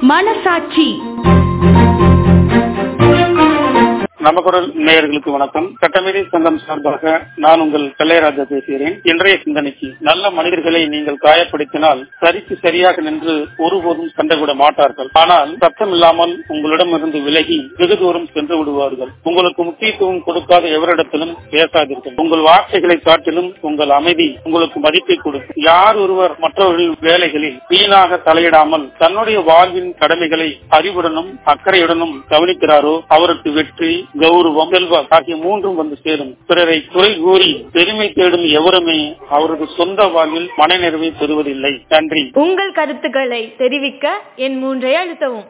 மனசாட்சி நமக்குரல் நேயர்களுக்கு வணக்கம் சட்டமேதை சங்கம் சார்பாக நான் உங்கள் கல்லையராஜா பேசுகிறேன் இன்றைய சிந்தனைக்கு நல்ல மனிதர்களை நீங்கள் காயப்படுத்தினால் சரிக்கு சரியாக நின்று ஒருபோதும் சண்டை விட மாட்டார்கள் ஆனால் சத்தம் இல்லாமல் உங்களிடமிருந்து விலகி வெகு தூரம் சென்று விடுவார்கள் உங்களுக்கு முக்கியத்துவம் கொடுக்காத எவரிடத்திலும் பேசாதீர்கள் உங்கள் வார்த்தைகளை காட்டிலும் உங்கள் அமைதி உங்களுக்கு மதிப்பை கொடுக்கும் யார் ஒருவர் மற்றவர்களின் வேலைகளில் வீணாக தலையிடாமல் தன்னுடைய வாழ்வின் கடமைகளை அறிவுடனும் அக்கறையுடனும் கவனிக்கிறாரோ அவருக்கு வெற்றி கௌரவம் செல்வம் ஆகிய மூன்றும் வந்து சேரும் பிறரை குறை கூறி பெருமை தேடும் எவருமே அவரது சொந்த வாழ்வில் மனநிறைவை பெறுவதில்லை நன்றி உங்கள் கருத்துக்களை தெரிவிக்க என் மூன்றை அழுத்தவும்